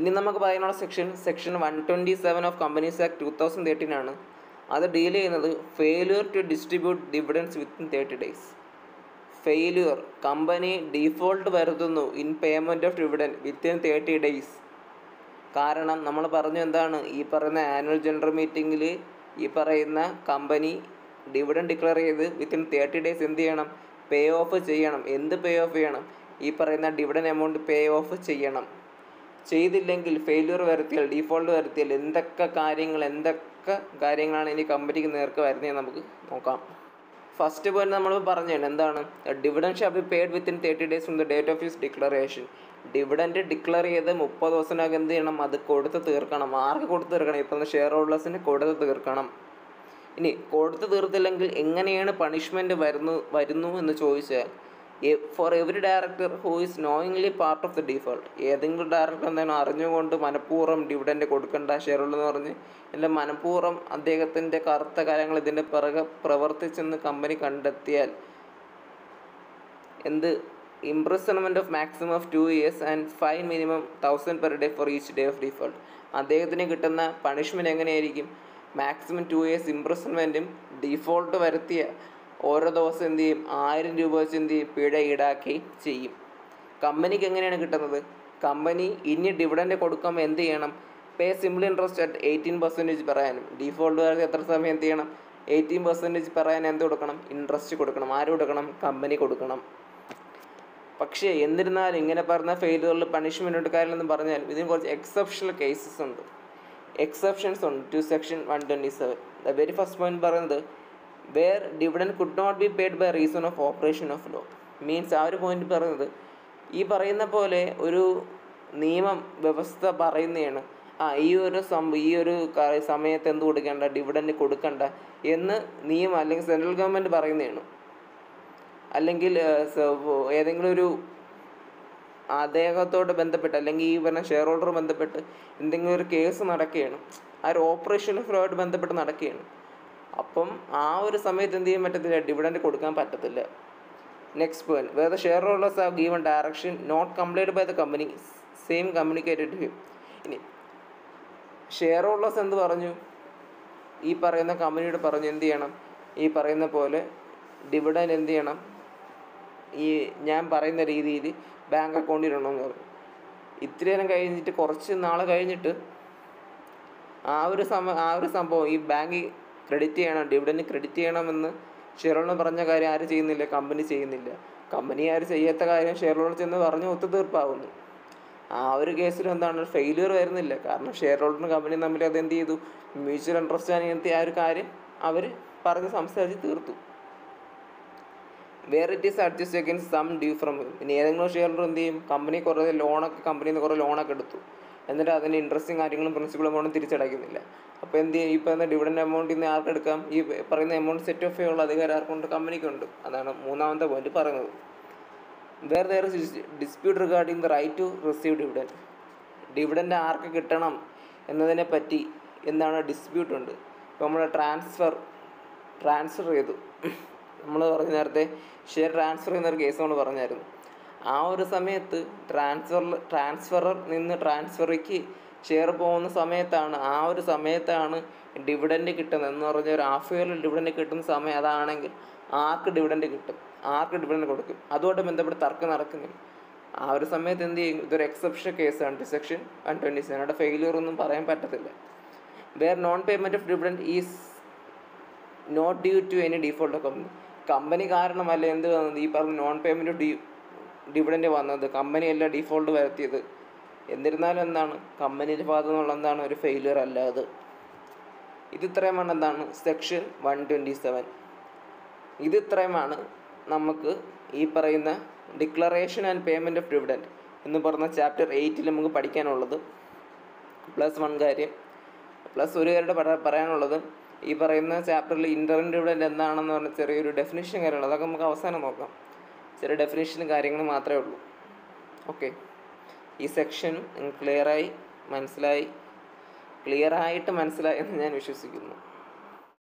ഇനി നമുക്ക് പറയാനുള്ള section section one twenty seven of companies act two thousand thirteen ആണ് അത് ഡീൽ ചെയ്യുന്നത് failure to distribute dividends within thirty days failure company default വരുത്തുന്നു in payment of dividend within thirty days കാരണം നമ്മൾ പറഞ്ഞു എന്താണ് ഈ പറയുന്ന ആനുവൽ ജനറൽ മീറ്റിങ്ങിൽ ഈ പറയുന്ന കമ്പനി ഡിവിഡൻ ഡിക്ലെയർ ചെയ്ത് വിത്തിൻ തേർട്ടി ഡേയ്സ് എന്ത് ചെയ്യണം പേ ഓഫ് ചെയ്യണം എന്ത് പേ ഓഫ് ചെയ്യണം ഈ പറയുന്ന ഡിവിഡൻ എമൗണ്ട് പേ ഓഫ് ചെയ്യണം ചെയ്തില്ലെങ്കിൽ ഫെയിലിയർ വരുത്തിയാൽ ഡീഫോൾട്ട് വരുത്തിയാൽ എന്തൊക്കെ കാര്യങ്ങൾ എന്തൊക്കെ കാര്യങ്ങളാണ് ഇനി കമ്പനിക്ക് നേർക്ക് വരുന്നത് നമുക്ക് നോക്കാം ഫസ്റ്റ് പോയിന്റ് നമ്മൾ പറഞ്ഞാണ് എന്താണ് dividend shall be paid within thirty days from the date of his declaration dividend declare ചെയ്ത് മുപ്പത് ദിവസത്തിനകം എന്ത് ചെയ്യണം അത് കൊടുത്ത് തീർക്കണം ആർക്ക് കൊടുത്ത് തീർക്കണം ഇപ്പം ഷെയർ ഹോൾഡേഴ്സിന് കൊടുത്ത് തീർക്കണം ഇനി കൊടുത്ത് തീർത്തില്ലെങ്കിൽ എങ്ങനെയാണ് പണിഷ്മെൻറ്റ് വരുന്നു വരുന്നു എന്ന് ചോദിച്ചാൽ for every director who is knowingly part of the default ഏതെങ്കിലും ഡയറക്ടർ എന്താണ് അറിഞ്ഞുകൊണ്ട് മനഃപൂർവ്വം ഡിവിഡൻറ്റ് കൊടുക്കേണ്ട ഷെയർ എന്ന് പറഞ്ഞ് എൻ്റെ മനഃപൂർവ്വം അദ്ദേഹത്തിൻ്റെ കറുത്ത കാര്യങ്ങൾ ഇതിൻ്റെ പിറകെ പ്രവർത്തിച്ചെന്ന് കമ്പനി കണ്ടെത്തിയാൽ എന്ത് imprisonment of maximum of two years and fine minimum thousand per day for each day of default അദ്ദേഹത്തിന് കിട്ടുന്ന പണിഷ്മെൻറ്റ് എങ്ങനെയായിരിക്കും മാക്സിമം ടു ഇയേഴ്സ് ഇംപ്രസൺമെൻറ്റും ഡിഫോൾട്ട് വരുത്തിയ ഓരോ ദിവസം എന്ത് ചെയ്യും ആയിരം രൂപ വെച്ച് എന്ത് ചെയ്യും പിഴ ഈടാക്കി ചെയ്യും കമ്പനിക്ക് എങ്ങനെയാണ് കിട്ടുന്നത് കമ്പനി ഇനി ഡിവിഡൻഡ് കൊടുക്കുമ്പോൾ എന്ത് ചെയ്യണം pay simple interest at eighteen percentage പറയാനും ഡിഫോൾട്ട് വരെ എത്ര സമയം എന്ത് ചെയ്യണം എയ്റ്റീൻ പെർസെൻറ്റേജ് പറയാൻ എന്ത് കൊടുക്കണം ഇൻട്രസ്റ്റ് കൊടുക്കണം ആര് കൊടുക്കണം കമ്പനി കൊടുക്കണം പക്ഷേ എന്നിരുന്നാലും ഇങ്ങനെ പറഞ്ഞ ഫെയിലുകളിൽ പണിഷ്മെൻ്റ് ഉണ്ട് കാര്യമെന്ന് പറഞ്ഞാൽ ഇതിന് കുറച്ച് എക്സെപ്ഷണൽ കേസസ് ഉണ്ട് എക്സെപ്ഷൻസ് ഉണ്ട് to section one twenty seven the very first point പറയുന്നത് where dividend could not be paid by reason of operation of law means ആ ഒരു പോയിന്റ് പറയുന്നത് ഈ പറയുന്ന പോലെ ഒരു നിയമം വ്യവസ്ഥ പറയുന്നതാണ് ആ ഈ ഒരു സം ഈ ഒരു ക- സമയത്ത് എന്ത് കൊടുക്കണ്ട ഡിവിഡൻറ്റ് കൊടുക്കണ്ട എന്ന് നിയമം അല്ലെങ്കിൽ സെൻട്രൽ ഗവൺമെൻറ് പറയുന്നതാണ് അല്ലെങ്കിൽ ഏഹ്, സ- ഏതെങ്കിലും ഒരു അദ്ദേഹത്തോട് ബന്ധപ്പെട്ട് അല്ലെങ്കിൽ ഈ പറഞ്ഞ ഷെയർ ഹോൾഡർ ബന്ധപ്പെട്ട് എന്തെങ്കിലും ഒരു കേസ് നടക്കുകയാണ് ആ ഒരു ഓപ്പറേഷൻ ഫ്ലോയിട്ട് ബന്ധപ്പെട്ട് നടക്കുകയാണ് അപ്പം ആ ഒരു സമയത്ത് എന്ത് ചെയ്യാൻ പറ്റത്തില്ല ഡിവിഡൻറ്റ് കൊടുക്കാൻ പറ്റത്തില്ല next point where the share holders have given direction not complete by the company same communicated to him ഇനി ഷെയർ ഹോൾഡേഴ്സ് എന്ത് പറഞ്ഞു ഈ പറയുന്ന കമ്പനിയോട് പറഞ്ഞു എന്ത് ചെയ്യണം ഈ പറയുന്ന പോലെ ഡിവിഡൻറ്റ് എന്ത് ചെയ്യണം ഈ ഞാൻ പറയുന്ന രീതിയിൽ ബാങ്ക് അക്കൗണ്ടിൽ ഇടണമെന്ന് പറഞ്ഞു ഇത്തിരി നേരം കഴിഞ്ഞിട്ട് കുറച്ച് നാൾ കഴിഞ്ഞിട്ട് ആ ഒരു സമ ആ ഒരു സംഭവം ഈ ബാങ്ക് ക്രെഡിറ്റ് ചെയ്യണം ഡിവിഡൻറ്റ് ക്രെഡിറ്റ് ചെയ്യണമെന്ന് ഷെയർഹോൾഡർ പറഞ്ഞ കാര്യം ആര് ചെയ്യുന്നില്ല കമ്പനി ചെയ്യുന്നില്ല കമ്പനി ആര് ചെയ്യാത്ത കാര്യം ഷെയർഹോൾഡർ ചെന്ന് പറഞ്ഞ് ഒത്തുതീർപ്പാവുന്നു ആ ഒരു കേസിൽ എന്താണ് ഫെയിലിയർ വരുന്നില്ല കാരണം ഷെയർ ഹോൾഡറും കമ്പനിയും തമ്മിൽ അത് എന്ത് ചെയ്തു മ്യൂച്വൽ അണ്ടർസ്റ്റാൻഡിങ് ആ ഒരു കാര്യം അവർ പറഞ്ഞ് സംസാരിച്ച് തീർത്തു where it is adjust against sum due from ഇനി ഏതെങ്കിലും ഷെയർ ഹോൾഡർ എന്ത് ചെയ്യും കമ്പനി കുറേ ലോണൊക്കെ കമ്പനിയിൽ നിന്ന് കുറേ ലോണൊക്കെ എടുത്തു എന്നിട്ട് അതിൻ്റെ ഇൻട്രസ്റ്റും കാര്യങ്ങളും പ്രിൻസിപ്പൽ എമൗണ്ടും തിരിച്ചടയ്ക്കുന്നില്ല അപ്പോൾ എന്ത് ചെയ്യും ഈ പറയുന്ന ഡിവിഡൻഡ് എമൗണ്ടിൽ നിന്ന് ആർക്ക് എടുക്കാം ഈ പറയുന്ന എമൗണ്ട് സെറ്റ് ഓഫ് ചെയ്യാനുള്ള അധികാരം ആർക്കുണ്ട് കമ്പനിക്കുണ്ട് അതാണ് മൂന്നാമത്തെ പോയിന്റ് പറയുന്നത് where there dispute regarding the right to receive dividend dividend ആർക്ക് കിട്ടണം എന്നതിനെ പറ്റി എന്താണ് ഡിസ്പ്യൂട്ട് ഉണ്ട് ഇപ്പോൾ നമ്മൾ ട്രാൻസ്ഫർ ട്രാൻസ്ഫർ ചെയ്തു നമ്മൾ പറഞ്ഞ നേരത്തെ ഷെയർ ട്രാൻസ്ഫർ ചെയ്യുന്ന ഒരു കേസ് നമ്മൾ പറഞ്ഞായിരുന്നു ആ ഒരു സമയത്ത് ട്രാൻസ്ഫർ ട്രാൻസ്ഫറർ നിന്ന് ട്രാൻസ്ഫറിക്ക് ഷെയർ പോകുന്ന സമയത്താണ് ആ ഒരു സമയത്താണ് ഡിവിഡൻഡ് കിട്ടുന്നത് എന്ന് പറഞ്ഞാൽ ഒരു ഹാഫ് ഇയറിൽ ഡിവിഡൻഡ് കിട്ടുന്ന സമയം അതാണെങ്കിൽ ആർക്ക് ഡിവിഡൻഡ് കിട്ടും ആർക്ക് ഡിവിഡൻഡ് കൊടുക്കും അതുമായിട്ട് ബന്ധപ്പെട്ട് തർക്കം നടക്കുന്നില്ല ആ ഒരു സമയത്ത് എന്ത് ചെയ്യും ഇതൊരു എക്സെപ്ഷൻ കേസാണ് to section one twenty seven അവിടെ ഫെയിലിയർ ഒന്നും പറയാൻ പറ്റത്തില്ല where non payment of dividend is not due to any default of company company കാരണമല്ല എന്ത് വന്നത് ഈ പറഞ്ഞ നോൺ പേയ്മെൻറ്റ് ഡി ഡിവിഡൻറ്റ് വന്നത് കമ്പനിയല്ല ഡിഫോൾട്ട് വരുത്തിയത് എന്നിരുന്നാലും എന്താണ് കമ്പനിയുടെ ഭാഗത്തു നിന്നുള്ള എന്താണ് ഒരു ഫെയിലിയർ അല്ല അത് ഇത് ഇത്രയുമാണ് എന്താണ് സെക്ഷൻ വൺ ട്വൻറ്റി സെവൻ ഇത് ഇത്രയുമാണ് നമുക്ക് ഈ പറയുന്ന declaration and payment of dividend എന്ന് പറഞ്ഞ ചാപ്റ്റർ എയ്റ്റിൽ നമുക്ക് പഠിക്കാനുള്ളത് പ്ലസ് വൺ കാര്യം പ്ലസ് ഒരു കാര്യം പറ- പറയാനുള്ളത് ഈ പറയുന്ന ചാപ്റ്ററിൽ ഇൻ്റർ ഡിവിഡൻറ്റ് എന്താണെന്ന് പറഞ്ഞ ചെറിയൊരു ഡെഫിനേഷൻ കാര്യങ്ങൾ അതൊക്കെ നമുക്ക് അവസാനം നോക്കാം ചെറിയ ഡെഫിനേഷനും കാര്യങ്ങളും മാത്രമേ ഉള്ളൂ ഓക്കെ ഈ സെക്ഷൻ ക്ലിയറായി മനസ്സിലായി ക്ലിയറായിട്ട് മനസ്സിലായി എന്ന് ഞാൻ വിശ്വസിക്കുന്നു